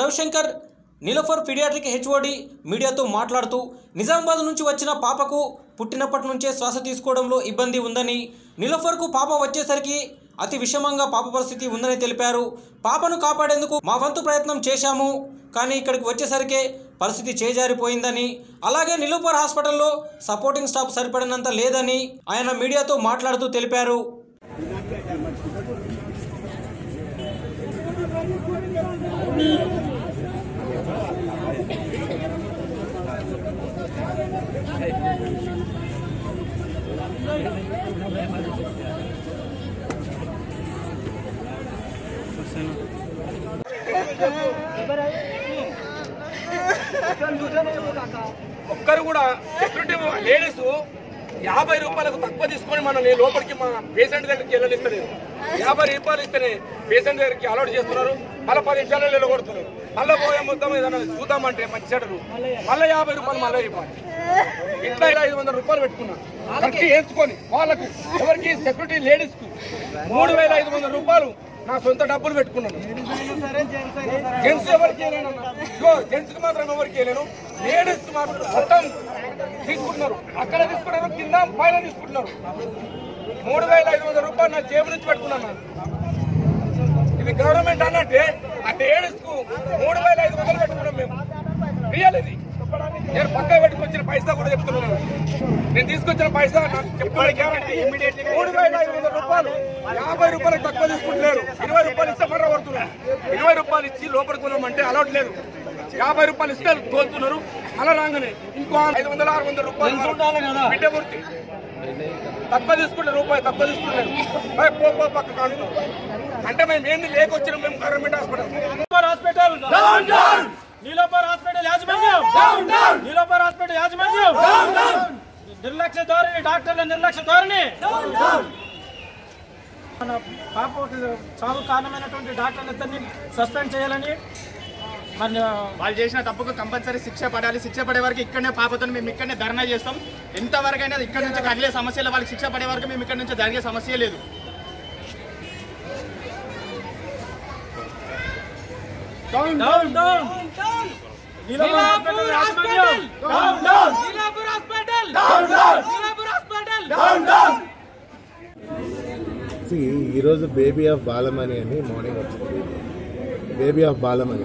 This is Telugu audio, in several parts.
రవిశంకర్ నీలఫర్ పీడియాట్రిక్ హెచ్ఓడి మీడియాతో మాట్లాడుతూ నిజామాబాద్ నుంచి వచ్చిన పాపకు పుట్టినప్పటి నుంచే శ్వాస తీసుకోవడంలో ఇబ్బంది ఉందని నీలఫర్కు పాప వచ్చేసరికి అతి విషమంగా పాప పరిస్థితి ఉందని తెలిపారు పాపను కాపాడేందుకు మా వంతు ప్రయత్నం చేశాము కానీ ఇక్కడికి వచ్చేసరికే పరిస్థితి చేజారిపోయిందని అలాగే నిలుపర్ హాస్పిటల్లో సపోర్టింగ్ స్టాఫ్ సరిపడినంత లేదని ఆయన మీడియాతో మాట్లాడుతూ తెలిపారు ఒక్కరు కూడా సెక్యూరిటీ లేడీస్ యాభై రూపాయలకు తక్కువ తీసుకొని మనం నేను లోపలికి మా పేషెంట్ దగ్గరికి వెళ్ళనిస్తలేదు యాభై రూపాయలు ఇస్తేనే పేషెంట్ దగ్గరికి అలౌట్ చేస్తున్నారు మళ్ళీ పది నిమిషాలు నిలబడుతున్నారు మళ్ళీ పోయే మొత్తం ఏదైనా చూద్దామంటే మంచి చెడరు మళ్ళీ యాభై రూపాయలు మళ్ళీ ఇవ్వాలి ఇట్లా ఐదు వందల రూపాయలు పెట్టుకున్నాను కరెక్ట్ వేసుకొని వాళ్ళకు ఎవరికి సెక్యూరిటీ లేడీస్ కు మూడు వేల ఐదు వందల రూపాయలు నా సొంత డబ్బులు పెట్టుకున్నాను జెంట్స్ ఎవరికి జెంట్స్ కి మాత్రం ఎవరికి వెళ్ళాను లేడీస్ కి మాత్రం మొత్తం తీసుకుంటున్నారు అక్కడ తీసుకుంటారు కింద పైన తీసుకుంటున్నారు మూడు వేల ఐదు వందల రూపాయలు నా జేబు నుంచి పెట్టుకున్నాను ఇది గవర్నమెంట్ అన్నట్టే ఆ లేడీస్ కు మూడు వేల ఐదు వందలు పెట్టుకున్నాం మేము రియల్ ఇది నేను పక్క పెట్టుకొచ్చిన పైసా కూడా చెప్తున్నాను నేను తీసుకొచ్చిన పైసా నాకు చెప్తున్నాను మూడు వేల ఐదు వందల రూపాయలు యాభై రూపాయలకు తక్కువ తీసుకుంటున్నారు ఇరవై రూపాయలు ఇస్తే మర్ర పడుతున్నారు ఇరవై రూపాయలు ఇచ్చి లోపలికి ఉన్నామంటే అలౌట్ లేదు యాభై రూపాయలు ఇస్తే తోలుతున్నారు అలా రాగానే ఇంకో ఐదు వందల ఆరు వందల రూపాయలు బిడ్డ పూర్తి తక్కువ తీసుకుంటే రూపాయి తక్కువ తీసుకుంటారు ఏయ్, పో పో పక్క కానుకో అంటే మేము ఏంది లేకొచ్చినాం మేము government hospital hospital Niloufer hospital యాజమాన్యం నీలోపర్ హాస్పిటల్ యాజమాన్యం నిర్లక్ష్య ధోరణి డాక్టర్ల నిర్లక్ష్య ధోరణి మన పాపకి చావు కారణమైనటువంటి డాక్టర్లు ఇద్దరిని సస్పెండ్ చేయాలని మరి వాళ్ళు చేసిన తప్పుకు కంపల్సరీ శిక్ష పడాలి శిక్ష పడే వరకు ఇక్కడనే పాపతో మేము ఇక్కడనే ధర్నా చేస్తాం ఎంతవరకు అయినా ఇక్కడ నుంచి కదిలే సమస్యలు వాళ్ళకి శిక్ష పడే వరకు మేము ఇక్కడ నుంచి జరిగే సమస్య లేదు down down down Niloufer hospital యాజమాన్యం down down Niloufer hospital down down Niloufer hospital down down See, ఈరోజు బేబీ ఆఫ్ బాలమణి అని మార్నింగ్ వచ్చింది బేబీ ఆఫ్ బాలమణి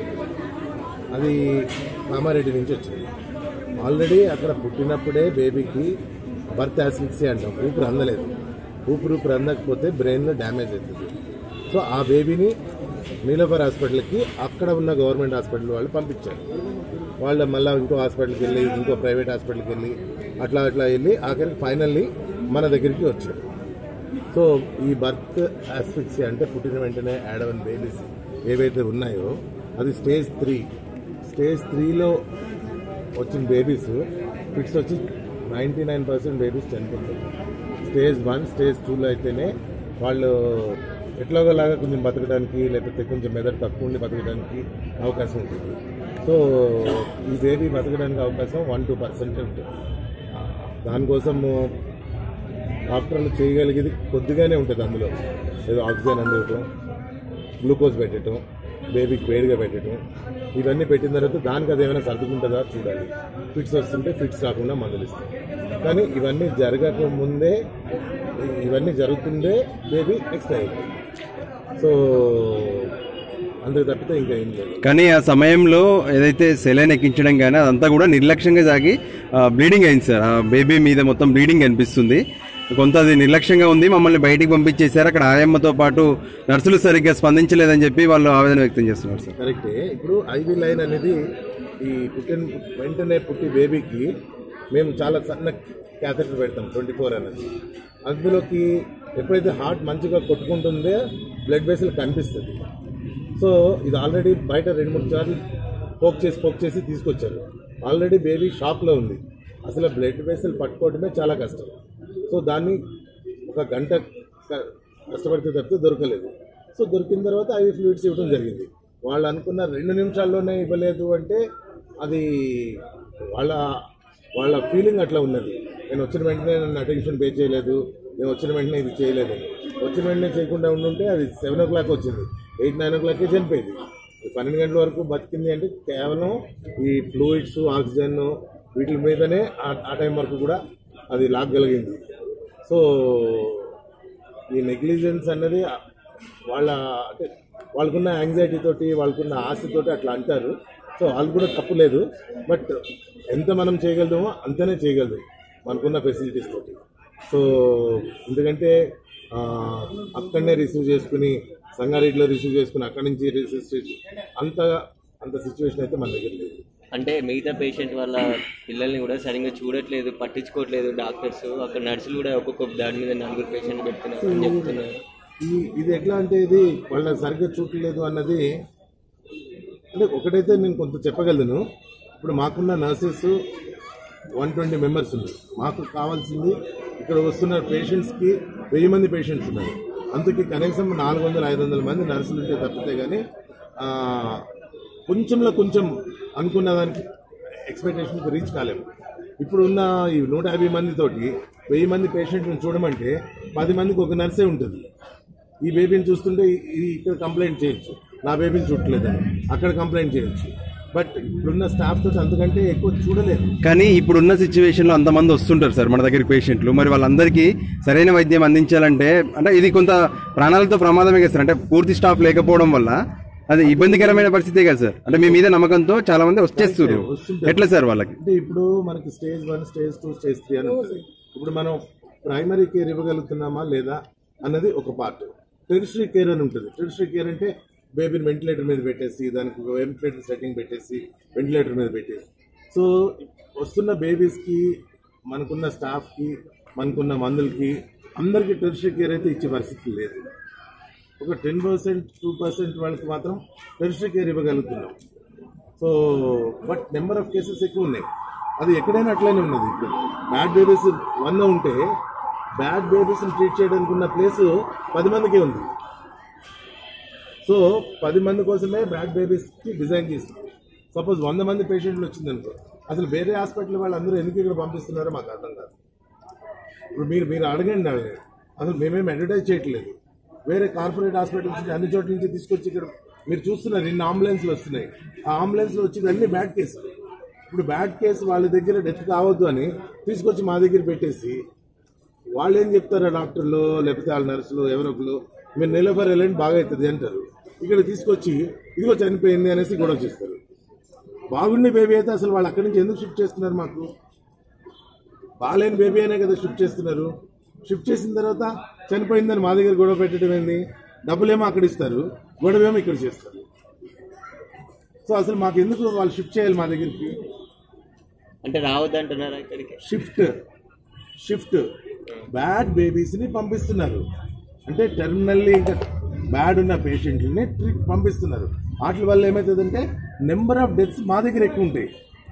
అది కామారెడ్డి నుంచి వచ్చింది ఆల్రెడీ అక్కడ పుట్టినప్పుడే బేబీకి బర్త్ యాసిడ్సీ అంటాం ఊపిరి అందలేదు ఊపిరి ఊపిరి అందకపోతే బ్రెయిన్లో డ్యామేజ్ అవుతుంది సో ఆ బేబీని నీలఫర్ హాస్పిటల్కి అక్కడ ఉన్న గవర్నమెంట్ హాస్పిటల్ వాళ్ళు పంపించారు వాళ్ళు మళ్ళీ ఇంకో హాస్పిటల్కి వెళ్ళి ఇంకో ప్రైవేట్ హాస్పిటల్కి వెళ్ళి అట్లా అట్లా వెళ్ళి ఆఖరికి ఫైనల్లీ మన దగ్గరికి వచ్చారు సో ఈ బర్త్ ఆస్ఫిక్సీ అంటే పుట్టిన వెంటనే యాడవన్ బేబీస్ ఏవైతే ఉన్నాయో అది స్టేజ్ త్రీ స్టేజ్ త్రీలో వచ్చిన బేబీస్ ఫిట్స్ వచ్చి నైంటీ నైన్ పర్సెంట్ బేబీస్ చనిపోతారు స్టేజ్ వన్ స్టేజ్ టూలో అయితేనే వాళ్ళు ఎట్లాగోలాగా కొంచెం బతకడానికి లేకపోతే కొంచెం మెదడు తక్కువ ఉండి బతకడానికి అవకాశం ఉంటుంది సో ఈ బేబీ బతకడానికి అవకాశం వన్ టూ పర్సెంట్ ఉంటుంది దానికోసము డాక్టర్లు చేయగలిగేది కొద్దిగానే ఉంటుంది అందులో ఏదో ఆక్సిజన్ అందివ్వటం గ్లూకోజ్ పెట్టడం బేబీకి వేడిగా పెట్టడం ఇవన్నీ పెట్టిన తర్వాత దానికి అది ఏమైనా సర్దుకుంటుందా చూడాలి ఫిట్స్ వస్తుంటే ఫిట్స్ రాకుండా మందులు ఇస్తాం కానీ ఇవన్నీ జరగక ముందే ఇవన్నీ జరుగుతుందే బేబీ ఎక్స్పైర్ అవుతుంది సో అందుకు తప్పితే ఇంకా ఏం లేదు కానీ ఆ సమయంలో ఏదైతే సెలైన్ ఎక్కించడం కానీ అదంతా కూడా నిర్లక్ష్యంగా సాగి బ్లీడింగ్ అయింది సార్ ఆ బేబీ మీద మొత్తం బ్లీడింగ్ అనిపిస్తుంది కొంత అది నిర్లక్ష్యంగా ఉంది మమ్మల్ని బయటికి పంపించేశారు అక్కడ ఆయమ్మతో పాటు నర్సులు సరిగ్గా స్పందించలేదని చెప్పి వాళ్ళు ఆవేదన వ్యక్తం చేస్తున్నారు సార్ కరెక్టే ఇప్పుడు ఐవి లైన్ అనేది ఈ పుట్టిన వెంటనే పుట్టి బేబీకి మేము చాలా సన్న క్యాథెటర్ పెడతాం ట్వంటీ ఫోర్ అనేది అందులోకి ఎప్పుడైతే హార్ట్ మంచిగా కొట్టుకుంటుందో బ్లడ్ వెసల్ కనిపిస్తుంది సో ఇది ఆల్రెడీ బయట రెండు మూడు సార్లు పోక్ చేసి పోక్ చేసి తీసుకొచ్చారు ఆల్రెడీ బేబీ షాక్లో ఉంది అసలు బ్లడ్ వెసల్ పట్టుకోవడమే చాలా కష్టం సో దాన్ని ఒక గంట క- కష్టపడితే తప్పితే దొరకలేదు సో దొరికిన తర్వాత ఐవి ఫ్లూయిడ్స్ ఇవ్వడం జరిగింది వాళ్ళు అనుకున్న రెండు నిమిషాల్లోనే ఇవ్వలేదు అంటే అది వాళ్ళ వాళ్ళ ఫీలింగ్ అట్లా ఉన్నది నేను వచ్చిన వెంటనే నన్ను అటెన్షన్ పే చేయలేదు నేను వచ్చిన వెంటనే ఇది చేయలేదని వచ్చిన వెంటనే చేయకుండా ఉండుంటే అది సెవెన్ ఓ క్లాక్ వచ్చింది ఎయిట్ నైన్ ఓ క్లాక్కే చనిపోయింది పన్నెండు గంటల వరకు బతికింది అంటే కేవలం ఈ ఫ్లూయిడ్స్ ఆక్సిజన్ వీటి మీదనే ఆ- ఆ టైం వరకు కూడా అది లాగగలిగింది సో ఈ నెగ్లిజెన్స్ అన్నది వాళ్ళ అంటే వాళ్ళకున్న యాంగ్జైటీ తోటి వాళ్ళకున్న ఆశతోటి అట్లా అంటారు సో వాళ్ళు కూడా తప్పు లేదు బట్ ఎంత మనం చేయగలుగుతామో అంతనే చేయగలదు మనకున్న ఫెసిలిటీస్ తోటి సో ఎందుకంటే ఆ, అక్కడనే రిసీవ్ చేసుకుని సంగారెడ్డిలో రిసీవ్ చేసుకుని అక్కడి నుంచి రిసీవ్ చేసి అంత అంత సిచ్యువేషన్ అయితే మన దగ్గర లేదు అంటే మిగతా పేషెంట్ వాళ్ళ పిల్లల్ని కూడా సరిగ్గా చూడట్లేదు పట్టించుకోవట్లేదు డాక్టర్స్ అక్కడ నర్సులు కూడా ఒక్కొక్క దాని మీద నలుగురు పేషెంట్ పెడుతున్నారు అని చెప్తున్నారు ఈ ఇది ఎట్లా అంటే ఇది వాళ్ళ సరిగ్గా చూడలేదు అన్నది అంటే ఒకటైతే నేను కొంత చెప్పగలను ఇప్పుడు మాకున్న నర్సెస్ వన్ ట్వంటీ మెంబర్స్ ఉన్నారు మాకు కావాల్సింది ఇక్కడ వస్తున్న పేషెంట్స్కి వెయ్యి మంది పేషెంట్స్ ఉన్నారు అందుకే కనీసం నాలుగు వందల ఐదు వందల మంది నర్సులు ఉంటే తప్పితే కానీ ఆ, కొంచెంలో కొంచెం అనుకున్న దానికి ఎక్స్పెక్టేషన్కి రీచ్ కాలేము ఇప్పుడు ఉన్న ఈ నూట యాభై మందితోటి వెయ్యి మంది పేషెంట్ని చూడమంటే పది మందికి ఒక నర్సే ఉంటుంది ఈ బేబీని చూస్తుంటే ఈ- ఈ ఇక్కడ కంప్లైంట్ చేయొచ్చు నా బేబీని చూడలేదని అక్కడ కంప్లైంట్ చేయొచ్చు బట్ ఇప్పుడున్న స్టాఫ్ తోటి అంతకంటే ఎక్కువ చూడలేదు కానీ ఇప్పుడున్న సిచ్యువేషన్ లో అంతమంది వస్తుంటారు సార్ మన దగ్గరికి పేషెంట్లు మరి వాళ్ళందరికీ సరైన వైద్యం అందించాలంటే అంటే ఇది కొంత ప్రాణాలతో ప్రమాదమే కదా సార్ అంటే పూర్తి స్టాఫ్ లేకపోవడం వల్ల అది ఇబ్బందికరమైన పరిస్థితే కదా సార్ అంటే మీ మీద నమ్మకంతో చాలా మంది వచ్చేస్తారు వస్తుంటారు. ఎట్లా సార్ వాళ్ళకి అంటే ఇప్పుడు మనకి stage one stage two stage three అని ఉంటుంది ఇప్పుడు మనం ప్రైమరీ కేర్ ఇవ్వగలుగుతున్నామా లేదా అన్నది ఒక పార్ట్ టెరిటరీ కేర్ అని ఉంటుంది టెరిటరీ కేర్ అంటే బేబీని వెంటిలేటర్ మీద పెట్టేసి దానికి ఒక వెంటిలేటర్ సెట్టింగ్ పెట్టేసి వెంటిలేటర్ మీద పెట్టేసి సో వస్తున్న బేబీస్కి మనకున్న స్టాఫ్కి మనకున్న మందులకి అందరికీ టెరిటరీ కేర్ అయితే ఇచ్చే పరిస్థితి లేదు ఒక టెన్ పర్సెంట్ టూ పర్సెంట్ వాళ్ళకి మాత్రం టెరిటరీ కేర్ ఇవ్వగలుగుతున్నాం so but number of cases ఎక్కువ ఉన్నాయి అది ఎక్కడైనా అట్లనే ఉన్నది ఇప్పుడు బ్యాడ్ బేబీస్ వంద ఉంటే బ్యాడ్ బేబీస్ని ట్రీట్ చేయడానికి ఉన్న ప్లేస్ పది మందికే ఉంది సో పది మంది కోసమే బ్యాడ్ బేబీస్కి డిజైన్ చేస్తుంది సపోజ్ వంద మంది పేషెంట్లు వచ్చిందనుకో అసలు వేరే హాస్పిటల్ వాళ్ళందరూ ఎందుకు ఇక్కడ పంపిస్తున్నారో మాకు అర్థం కాదు ఇప్పుడు మీరు మీరు అడగండి వాళ్ళని అసలు మేమేం అడ్వర్టైజ్ చేయట్లేదు వేరే కార్పొరేట్ హాస్పిటల్స్ నుంచి అన్ని చోట్ల నుంచి తీసుకొచ్చి ఇక్కడ మీరు చూస్తున్నారు ఇన్ని అంబులెన్స్లు వస్తున్నాయి ఆ అంబులెన్స్లో వచ్చేది అన్ని బ్యాడ్ కేసులు ఇప్పుడు బ్యాడ్ కేసు వాళ్ళ దగ్గర డెత్ కావద్దు అని తీసుకొచ్చి మా దగ్గర పెట్టేసి వాళ్ళు ఏం చెప్తారా డాక్టర్లు లేకపోతే వాళ్ళ నర్సులు ఎవరో ఒకరు మీరు నిలబర్ వెళ్ళండి బాగా అవుతుంది అంటారు ఇక్కడ తీసుకొచ్చి ఇదిగో చనిపోయింది అనేసి గొడవ చేస్తారు బాగుండే బేబీ అయితే అసలు వాళ్ళు అక్కడి నుంచి ఎందుకు షిఫ్ట్ చేస్తున్నారు మాకు బాగాలేని బేబీ అనే కదా షిఫ్ట్ చేస్తున్నారు షిఫ్ట్ చేసిన తర్వాత చనిపోయిందని మా దగ్గర గొడవ పెట్టడం ఏంది డబ్బులేమో అక్కడ ఇస్తారు గొడవేమో ఇక్కడ చేస్తారు సో అసలు మాకు ఎందుకు వాళ్ళు షిఫ్ట్ చేయాలి మా దగ్గరికి అంటే రావద్దంటున్నారా ఇక్కడికి షిఫ్ట్ షిఫ్ట్ బ్యాడ్ బేబీస్ని పంపిస్తున్నారు అంటే టెర్మినల్లీ ఇంకా బ్యాడ్ ఉన్న పేషెంట్లని ట్రీట్ పంపిస్తున్నారు వాటి వల్ల ఏమవుతుందంటే నెంబర్ ఆఫ్ డెత్స్ మా దగ్గర ఎక్కువ ఉంటాయి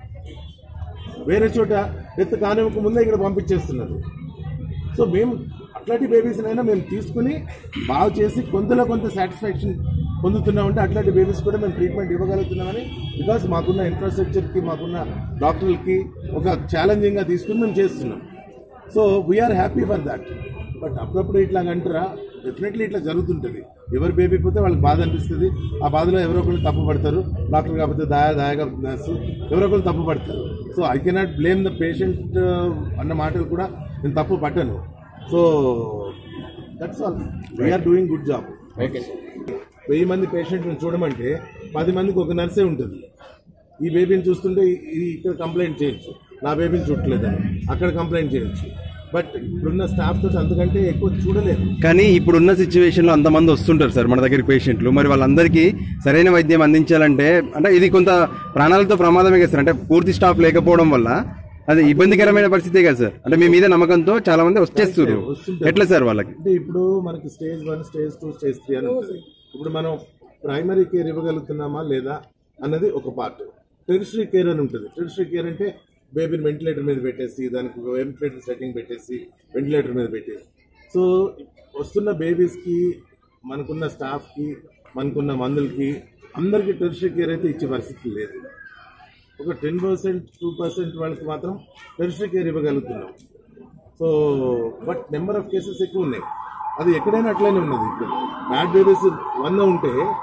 వేరే చోట డెత్ కానివ్వక ముందే ఇక్కడ పంపించేస్తున్నారు సో మేము అట్లాంటి బేబీస్నైనా మేము తీసుకుని బాగు చేసి కొంతలో కొంత సాటిస్ఫాక్షన్ పొందుతున్నామంటే అట్లాంటి బేబీస్ కూడా మేము ట్రీట్మెంట్ ఇవ్వగలుగుతున్నామని బికాస్ మాకున్న ఇన్ఫ్రాస్ట్రక్చర్కి మాకున్న డాక్టర్లకి ఒక ఛాలెంజింగ్గా తీసుకుని మేము చేస్తున్నాం so we're happy for that but అప్పుడప్పుడు ఇట్లా అంటారా డెఫినెట్లీ ఇట్లా జరుగుతుంటుంది ఎవరు బేబీ పోతే వాళ్ళకి బాధ అనిపిస్తుంది ఆ బాధలో ఎవరో ఒకరు తప్పు పడతారు డాక్టర్ కాకపోతే దాయ దాయగా నర్సు ఎవరో ఒకరు తప్పు పడతారు so I cannot blame the patient అన్న మాటలు కూడా నేను తప్పు పట్టను so that's all we're doing good job okay sir వెయ్యి మంది పేషెంట్ని చూడమంటే పది మందికి ఒక నర్సే ఉంటుంది ఈ బేబీని చూస్తుంటే ఈ- ఈ ఇక్కడ కంప్లైంట్ చేయొచ్చు నా బేబీని చూడలేదని అక్కడ కంప్లైంట్ చేయొచ్చు బట్ ఇప్పుడున్న స్టాఫ్ తోటి అంతకంటే ఎక్కువ చూడలేదు కానీ ఇప్పుడున్న సిచ్యువేషన్ లో అంతమంది వస్తుంటారు సార్ మన దగ్గరికి పేషెంట్లు మరి వాళ్ళందరికీ సరైన వైద్యం అందించాలంటే అంటే ఇది కొంత ప్రాణాలతో ప్రమాదమే కదా సార్ అంటే పూర్తి స్టాఫ్ లేకపోవడం వల్ల అది ఇబ్బందికరమైన పరిస్థితే కదా సార్ అంటే మీ మీద నమ్మకంతో చాలా మంది వచ్చేస్తారు వస్తుంటారు. ఎట్లా సార్ వాళ్ళకి అంటే ఇప్పుడు మనకి stage one stage two stage three అని ఉంటుంది ఇప్పుడు మనం ప్రైమరీ కేర్ ఇవ్వగలుగుతున్నామా లేదా అన్నది ఒక పార్ట్ టెరిటరీ కేర్ అని ఉంటుంది టెరిటరీ కేర్ అంటే బేబీని వెంటిలేటర్ మీద పెట్టేసి దానికి ఒక వెంటిలేటర్ సెట్టింగ్ పెట్టేసి వెంటిలేటర్ మీద పెట్టేసి సో వస్తున్న బేబీస్కి మనకున్న స్టాఫ్కి మనకున్న మందులకి అందరికీ టెరిటరీ కేర్ అయితే ఇచ్చే పరిస్థితి లేదు ఒక టెన్ పర్సెంట్ టూ పర్సెంట్ వాళ్ళకి మాత్రం టెరిటరీ కేర్ ఇవ్వగలుగుతున్నాం so but number of cases ఎక్కువ ఉన్నాయి అది ఎక్కడైనా అట్లనే ఉన్నది ఇప్పుడు బ్యాడ్ బేబీస్ వంద ఉంటే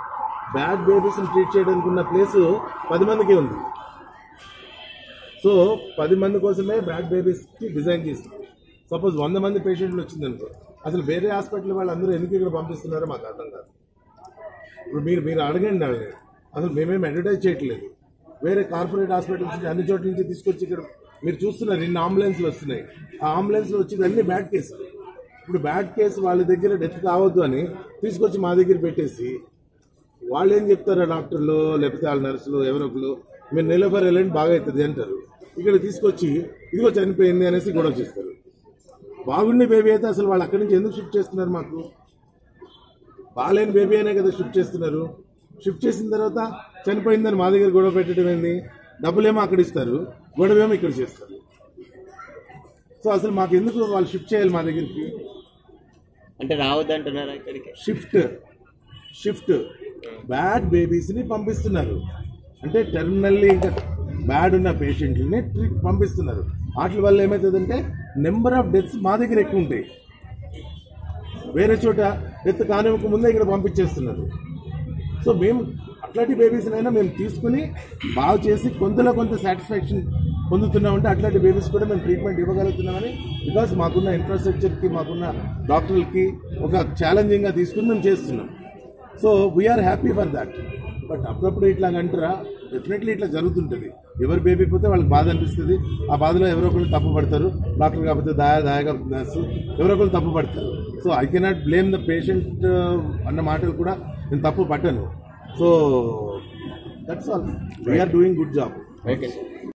బ్యాడ్ బేబీస్ని ట్రీట్ చేయడానికి ఉన్న ప్లేస్ పది మందికి ఉంది సో పది మంది కోసమే బ్యాడ్ బేబీస్కి డిజైన్ చేసింది సపోజ్ వంద మంది పేషెంట్లు వచ్చిందనుకో అసలు వేరే హాస్పిటల్ వాళ్ళందరూ ఎందుకు ఇక్కడ పంపిస్తున్నారో మాకు అర్థం కాదు ఇప్పుడు మీరు మీరు అడగండి వాళ్ళని అసలు మేమేం అడ్వర్టైజ్ చేయట్లేదు వేరే కార్పొరేట్ హాస్పిటల్స్ నుంచి అన్ని చోట్ల నుంచి తీసుకొచ్చి ఇక్కడ మీరు చూస్తున్నారు ఇన్ని అంబులెన్స్లు వస్తున్నాయి ఆ అంబులెన్స్లో వచ్చేది అన్ని బ్యాడ్ కేసులు ఇప్పుడు బ్యాడ్ కేసు వాళ్ళ దగ్గర డెత్ కావద్దు అని తీసుకొచ్చి మా దగ్గర పెట్టేసి వాళ్ళు ఏం చెప్తారా డాక్టర్లు లేకపోతే వాళ్ళ నర్సులు ఎవరో ఒకరు మీరు నిలబర్ వెళ్ళండి బాగా అవుతుంది అంటారు ఇక్కడ తీసుకొచ్చి ఇదిగో చనిపోయింది అనేసి గొడవ చేస్తారు బాగుండే బేబీ అయితే అసలు వాళ్ళు అక్కడి నుంచి ఎందుకు షిఫ్ట్ చేస్తున్నారు మాకు బాగాలేని బేబీ అనే కదా షిఫ్ట్ చేస్తున్నారు షిఫ్ట్ చేసిన తర్వాత చనిపోయిందని మా దగ్గర గొడవ పెట్టడం ఏంది డబ్బులేమో అక్కడ ఇస్తారు గొడవేమో ఇక్కడ చేస్తారు సో అసలు మాకు ఎందుకు వాళ్ళు షిఫ్ట్ చేయాలి మా దగ్గరికి అంటే రావద్దంటున్నారా ఇక్కడికి షిఫ్ట్ షిఫ్ట్ బ్యాడ్ బేబీస్ని పంపిస్తున్నారు అంటే టెర్మినల్లీ ఇంకా బ్యాడ్ ఉన్న పేషెంట్లని ట్రీట్ పంపిస్తున్నారు వాటి వల్ల ఏమవుతుందంటే నెంబర్ ఆఫ్ డెత్స్ మా దగ్గర ఎక్కువ ఉంటాయి వేరే చోట డెత్ కానివ్వక ముందే ఇక్కడ పంపించేస్తున్నారు సో మేము అట్లాంటి బేబీస్నైనా మేము తీసుకుని బాగు చేసి కొంతలో కొంత సాటిస్ఫాక్షన్ పొందుతున్నామంటే అట్లాంటి బేబీస్ కూడా మేము ట్రీట్మెంట్ ఇవ్వగలుగుతున్నామని బికాస్ మాకున్న ఇన్ఫ్రాస్ట్రక్చర్కి మాకున్న డాక్టర్లకి ఒక ఛాలెంజింగ్గా తీసుకుని మేము చేస్తున్నాం so we're happy for that but అప్పుడప్పుడు ఇట్లా అంటారా డెఫినెట్లీ ఇట్లా జరుగుతుంటుంది ఎవరు బేబీ పోతే వాళ్ళకి బాధ అనిపిస్తుంది ఆ బాధలో ఎవరో ఒకరు తప్పు పడతారు డాక్టర్ కాకపోతే దాయ దాయగా నర్సు ఎవరో ఒకరు తప్పు పడతారు so I cannot blame the patient అన్న మాటలు కూడా నేను తప్పు పట్టను so that's all we're doing good job okay sir